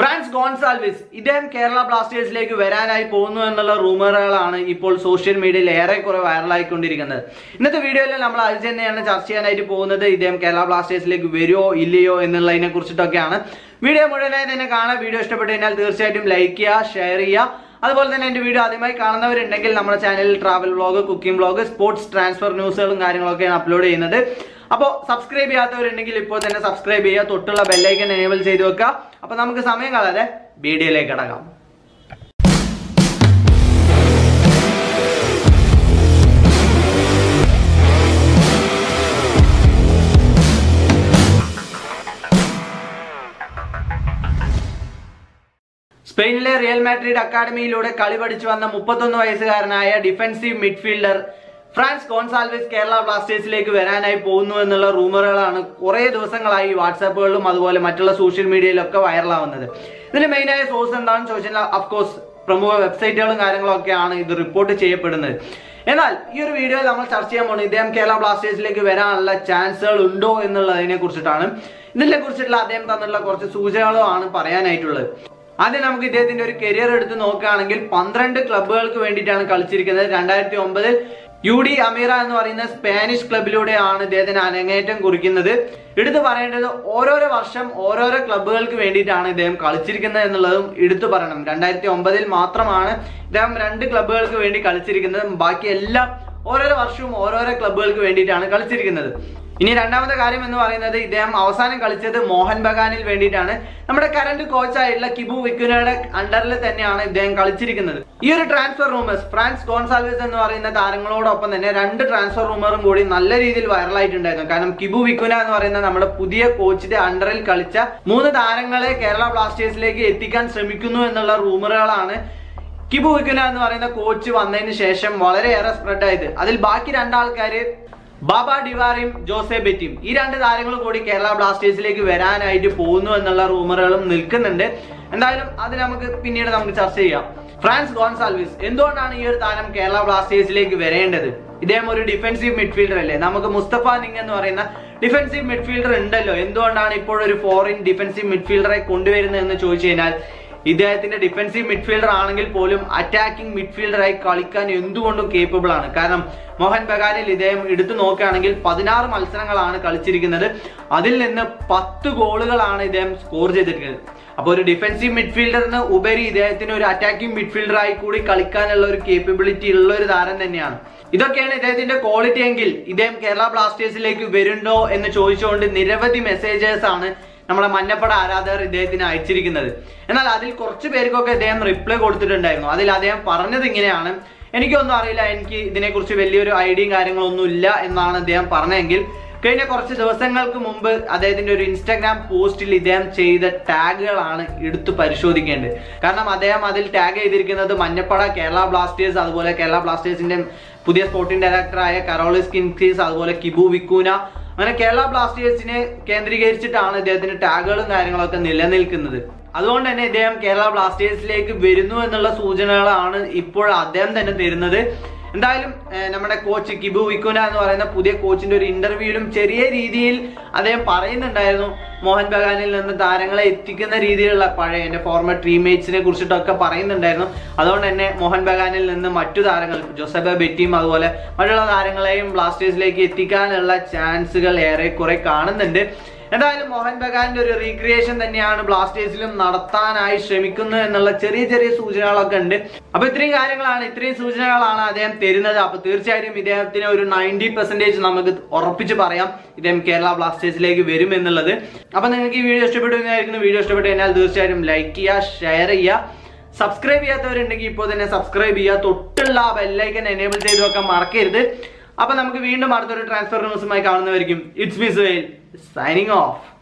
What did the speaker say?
France ഗോൺസാൽവിസ് ഇദ്ദേഹം കേരള ബ്ലാസ്റ്റേഴ്സിലേക്ക് വരാനായി പോകുന്നു എന്നുള്ള റൂമറുകളാണ് ഇപ്പോൾ സോഷ്യൽ മീഡിയയിൽ ഏറെക്കുറെ വൈറലായിക്കൊണ്ടിരിക്കുന്നത് ഇന്നത്തെ വീഡിയോയിൽ നമ്മൾ അത് തന്നെയാണ് ചർച്ച ചെയ്യാനായിട്ട് പോകുന്നത് ഇദ്ദേഹം കേരള ബ്ലാസ്റ്റേഴ്സിലേക്ക് വരുമോ ഇല്ലയോ എന്നുള്ളതിനെ കുറിച്ചിട്ടൊക്കെയാണ് വീഡിയോ മുഴുവനായി തന്നെ കാണാം വീഡിയോ ഇഷ്ടപ്പെട്ടു കഴിഞ്ഞാൽ തീർച്ചയായിട്ടും ലൈക്ക് ചെയ്യുക ഷെയർ ചെയ്യുക അതുപോലെ തന്നെ എൻ്റെ വീഡിയോ ആദ്യമായി കാണുന്നവരുണ്ടെങ്കിൽ നമ്മുടെ ചാനലിൽ travel vlog cooking vlog sports transfer ന്യൂസുകളും കാര്യങ്ങളൊക്കെയാണ് അപ്ലോഡ് ചെയ്യുന്നത് അപ്പോൾ സബ്സ്ക്രൈബ് ചെയ്യാത്തവരുണ്ടെങ്കിൽ ഇപ്പോൾ തന്നെ സബ്സ്ക്രൈബ് ചെയ്യുക തൊട്ടുള്ള ബെല്ലൈക്കൻ എനേബിൾ ചെയ്ത് വെക്കുക അപ്പോൾ നമുക്ക് സമയം കളയാതെ വീഡിയോയിലേക്ക് കടക്കാം സ്പെയിനിലെ റിയൽ മാഡ്രിഡ് അക്കാദമിയിലൂടെ കളി പഠിച്ചു വന്ന മുപ്പത്തൊന്ന് വയസ്സുകാരനായ ഡിഫൻസീവ് മിഡ്ഫീൽഡർ ഫ്രാൻസ് കോൺസാൽവിസ് കേരള ബ്ലാസ്റ്റേഴ്സിലേക്ക് വരാനായി പോകുന്നു എന്നുള്ള റൂമറുകളാണ് കുറേ ദിവസങ്ങളായി വാട്സാപ്പുകളിലും അതുപോലെ മറ്റുള്ള സോഷ്യൽ മീഡിയയിലൊക്കെ വൈറലാവുന്നത് ഇതിന് മെയിനായ സോഴ്സ് എന്താണെന്ന് ചോദിച്ചാൽ അഫ്കോഴ്സ് പ്രമുഖ വെബ്സൈറ്റുകളും കാര്യങ്ങളും ഒക്കെയാണ് ഇത് റിപ്പോർട്ട് ചെയ്യപ്പെടുന്നത് എന്നാൽ ഈ ഒരു വീഡിയോയിൽ നമ്മൾ ചർച്ച ചെയ്യാൻ പോകുന്നത് ഇദ്ദേഹം കേരള ബ്ലാസ്റ്റേഴ്സിലേക്ക് വരാനുള്ള ചാൻസുകൾ ഉണ്ടോ എന്നുള്ളതിനെ കുറിച്ചിട്ടാണ് ഇതിനെ കുറിച്ചിട്ടുള്ള അദ്ദേഹം തന്നിട്ടുള്ള കുറച്ച് സൂചനകളുമാണ് പറയാനായിട്ടുള്ളത് ആദ്യം നമുക്ക് ഇദ്ദേഹത്തിന്റെ ഒരു കരിയർ എടുത്ത് നോക്കുകയാണെങ്കിൽ പന്ത്രണ്ട് ക്ലബ്ബുകൾക്ക് വേണ്ടിയിട്ടാണ് കളിച്ചിരിക്കുന്നത് രണ്ടായിരത്തി ഒമ്പതിൽ യു ഡി അമീറ എന്ന് പറയുന്ന സ്പാനിഷ് ക്ലബിലൂടെയാണ് ഇദ്ദേഹത്തിന് അരങ്ങേറ്റം കുറിക്കുന്നത് എടുത്തു പറയേണ്ടത് ഓരോരോ വർഷം ഓരോരോ ക്ലബ്ബുകൾക്ക് വേണ്ടിയിട്ടാണ് ഇദ്ദേഹം കളിച്ചിരിക്കുന്നത് എന്നുള്ളതും എടുത്തു പറയണം രണ്ടായിരത്തി ഒമ്പതിൽ മാത്രമാണ് ഇദ്ദേഹം രണ്ട് ക്ലബ്ബുകൾക്ക് വേണ്ടി കളിച്ചിരിക്കുന്നത് ബാക്കി എല്ലാം ഓരോരോ വർഷവും ഓരോരോ ക്ലബ്ബുകൾക്ക് വേണ്ടിയിട്ടാണ് കളിച്ചിരിക്കുന്നത് ഇനി രണ്ടാമത്തെ കാര്യം എന്ന് പറയുന്നത് ഇദ്ദേഹം അവസാനം കളിച്ചത് മോഹൻ ബഗാനിൽ വേണ്ടിയിട്ടാണ് നമ്മുടെ കറന്റ് കോച്ചായിട്ടുള്ള കിബു വിക്കുനയുടെ അണ്ടറിൽ തന്നെയാണ് ഇദ്ദേഹം കളിച്ചിരിക്കുന്നത് ഈ ഒരു ട്രാൻസ്ഫർ റൂമേഴ്സ് ഫ്രാൻസ് ഗോൺസാൽവസ് എന്ന് പറയുന്ന താരങ്ങളോടൊപ്പം തന്നെ രണ്ട് ട്രാൻസ്ഫർ റൂമറും കൂടി നല്ല രീതിയിൽ വൈറലായിട്ടുണ്ടായിരുന്നു കാരണം കിബു വിക്കുന എന്ന് പറയുന്ന നമ്മുടെ പുതിയ കോച്ചിന്റെ അണ്ടറിൽ കളിച്ച മൂന്ന് താരങ്ങളെ കേരള ബ്ലാസ്റ്റേഴ്സിലേക്ക് എത്തിക്കാൻ ശ്രമിക്കുന്നു എന്നുള്ള റൂമറുകളാണ് കിബു വിക്കുന എന്ന് പറയുന്ന കോച്ച് വന്നതിന് ശേഷം വളരെയേറെ സ്പ്രെഡ് ആയത് അതിൽ ബാക്കി രണ്ടാൾക്കാര് ബാബ ഡിവാറിയും ജോസെ ബെറ്റിയും ഈ രണ്ട് താരങ്ങളും കൂടി കേരള ബ്ലാസ്റ്റേഴ്സിലേക്ക് വരാനായിട്ട് പോകുന്നു എന്നുള്ള റൂമറുകളും നിൽക്കുന്നുണ്ട് എന്തായാലും അത് നമുക്ക് പിന്നീട് നമുക്ക് ചർച്ച ചെയ്യാം ഫ്രാൻസ് ഗോൺസാൽവിസ് എന്തുകൊണ്ടാണ് ഈ ഒരു താരം കേരള ബ്ലാസ്റ്റേഴ്സിലേക്ക് വരേണ്ടത് ഇദ്ദേഹം ഒരു ഡിഫൻസീവ് മിഡ്ഫീൽഡർ അല്ലേ നമുക്ക് മുസ്തഫ നിങ് എന്ന് പറയുന്ന ഡിഫൻസീവ് മിഡ്ഫീൽഡർ ഉണ്ടല്ലോ എന്തുകൊണ്ടാണ് ഇപ്പോൾ ഒരു ഫോറിൻ ഡിഫൻസീവ് മിഡ്ഫീൽഡറെ കൊണ്ടുവരുന്നത് എന്ന് ചോദിച്ചു കഴിഞ്ഞാൽ ഇദ്ദേഹത്തിന്റെ ഡിഫൻസീവ് മിഡ്ഫീൽഡർ ആണെങ്കിൽ പോലും അറ്റാക്കിംഗ് മിഡ്ഫീൽഡറായി കളിക്കാൻ എന്തുകൊണ്ടും കേപ്പബിൾ ആണ് കാരണം മോഹൻ ബഗാനിൽ ഇദ്ദേഹം എടുത്തു നോക്കുകയാണെങ്കിൽ പതിനാറ് മത്സരങ്ങളാണ് കളിച്ചിരിക്കുന്നത് അതിൽ നിന്ന് പത്ത് ഗോളുകളാണ് ഇദ്ദേഹം സ്കോർ ചെയ്തിരിക്കുന്നത് അപ്പോൾ ഒരു ഡിഫൻസീവ് മിഡ്ഫീൽഡറിന് ഉപരി ഇദ്ദേഹത്തിന് ഒരു അറ്റാക്കിംഗ് മിഡ്ഫീൽഡറായി കൂടി കളിക്കാനുള്ള ഒരു കേപ്പബിലിറ്റി ഉള്ള ഒരു താരം തന്നെയാണ് ഇതൊക്കെയാണ് ഇദ്ദേഹത്തിന്റെ ക്വാളിറ്റി എങ്കിൽ ഇദ്ദേഹം കേരള ബ്ലാസ്റ്റേഴ്സിലേക്ക് വരുന്നുണ്ടോ എന്ന് ചോദിച്ചുകൊണ്ട് നിരവധി മെസ്സേജേഴ്സ് ആണ് നമ്മളെ മഞ്ഞപ്പട ആരാധകർ ഇദ്ദേഹത്തിന് അയച്ചിരിക്കുന്നത് എന്നാൽ അതിൽ കുറച്ച് പേർക്കൊക്കെ അദ്ദേഹം റിപ്ലൈ കൊടുത്തിട്ടുണ്ടായിരുന്നു അതിൽ അദ്ദേഹം പറഞ്ഞത് ഇങ്ങനെയാണ് എനിക്കൊന്നും അറിയില്ല എനിക്ക് ഇതിനെക്കുറിച്ച് വലിയൊരു ഐഡിയയും കാര്യങ്ങളൊന്നും ഇല്ല എന്നാണ് അദ്ദേഹം പറഞ്ഞതെങ്കിൽ കഴിഞ്ഞ കുറച്ച് ദിവസങ്ങൾക്ക് മുമ്പ് അദ്ദേഹത്തിന്റെ ഒരു ഇൻസ്റ്റാഗ്രാം പോസ്റ്റിൽ ഇദ്ദേഹം ചെയ്ത ടാഗുകളാണ് എടുത്തു പരിശോധിക്കേണ്ടത് കാരണം അദ്ദേഹം അതിൽ ടാഗ് ചെയ്തിരിക്കുന്നത് മഞ്ഞപ്പട കേരള ബ്ലാസ്റ്റേഴ്സ് അതുപോലെ കേരള ബ്ലാസ്റ്റേഴ്സിന്റെ പുതിയ സ്പോർട്ടിംഗ് ഡയറക്ടറായ കറോളിസ് കിൻസീസ് അതുപോലെ കിബു വിക്കൂന അങ്ങനെ കേരള ബ്ലാസ്റ്റേഴ്സിനെ കേന്ദ്രീകരിച്ചിട്ടാണ് ഇദ്ദേഹത്തിന്റെ ടാഗുകളും കാര്യങ്ങളൊക്കെ നിലനിൽക്കുന്നത് അതുകൊണ്ട് തന്നെ ഇദ്ദേഹം കേരള ബ്ലാസ്റ്റേഴ്സിലേക്ക് വരുന്നു എന്നുള്ള സൂചനകളാണ് ഇപ്പോൾ അദ്ദേഹം തന്നെ തരുന്നത് എന്തായാലും ഏഹ്, നമ്മുടെ കോച്ച് കിബു വിക്കുന എന്ന് പറയുന്ന പുതിയ കോച്ചിന്റെ ഒരു ഇന്റർവ്യൂവിലും ചെറിയ രീതിയിൽ അദ്ദേഹം പറയുന്നുണ്ടായിരുന്നു മോഹൻ ബഗാനിൽ നിന്ന് താരങ്ങളെ എത്തിക്കുന്ന രീതിയിലുള്ള പഴയ എൻ്റെ ഫോർമർ ടീംമേറ്റ്സിനെ കുറിച്ചിട്ടൊക്കെ പറയുന്നുണ്ടായിരുന്നു അതുകൊണ്ട് തന്നെ മോഹൻ ബഗാനിൽ നിന്ന് മറ്റു താരങ്ങൾ ജോസഫ ബെറ്റിയും അതുപോലെ മറ്റുള്ള താരങ്ങളെയും ബ്ലാസ്റ്റേഴ്സിലേക്ക് എത്തിക്കാനുള്ള ചാൻസുകൾ ഏറെക്കുറെ കാണുന്നുണ്ട് എന്തായാലും മോഹൻ ബഗാന്റെ ഒരു റീക്രിയേഷൻ തന്നെയാണ് ബ്ലാസ്റ്റേഴ്സിലും നടത്താനായി ശ്രമിക്കുന്നത് എന്നുള്ള ചെറിയ ചെറിയ സൂചനകളൊക്കെ ഉണ്ട് അപ്പൊ ഇത്രയും കാര്യങ്ങളാണ് ഇത്രയും സൂചനകളാണ് അദ്ദേഹം തരുന്നത് അപ്പൊ തീർച്ചയായിട്ടും ഇദ്ദേഹത്തിന് ഒരു നയൻറ്റി പെർസെന്റേജ് നമുക്ക് ഉറപ്പിച്ച് പറയാം ഇദ്ദേഹം കേരള ബ്ലാസ്റ്റേഴ്സിലേക്ക് വരും എന്നുള്ളത് അപ്പൊ നിങ്ങൾക്ക് ഈ വീഡിയോ ഇഷ്ടപ്പെട്ടു എന്നായിരിക്കുന്നു വീഡിയോ ഇഷ്ടപ്പെട്ടു കഴിഞ്ഞാൽ തീർച്ചയായിട്ടും ലൈക്ക് ചെയ്യുക ഷെയർ ചെയ്യുക സബ്സ്ക്രൈബ് ചെയ്യാത്തവരുണ്ടെങ്കിൽ ഇപ്പോൾ തന്നെ സബ്സ്ക്രൈബ് ചെയ്യുക തൊട്ടുള്ള ആ ബെല്ലൈക്കൻ എനേബിൾ ചെയ്ത് വെക്കാൻ മറക്കരുത് അപ്പൊ നമുക്ക് വീണ്ടും അടുത്തൊരു ട്രാൻസ്ഫർ ന്യൂസുമായി കാണുന്നവരിക്കും ഇറ്റ്സ് മിസ് വെയിൽ സൈനിങ് ഓഫ്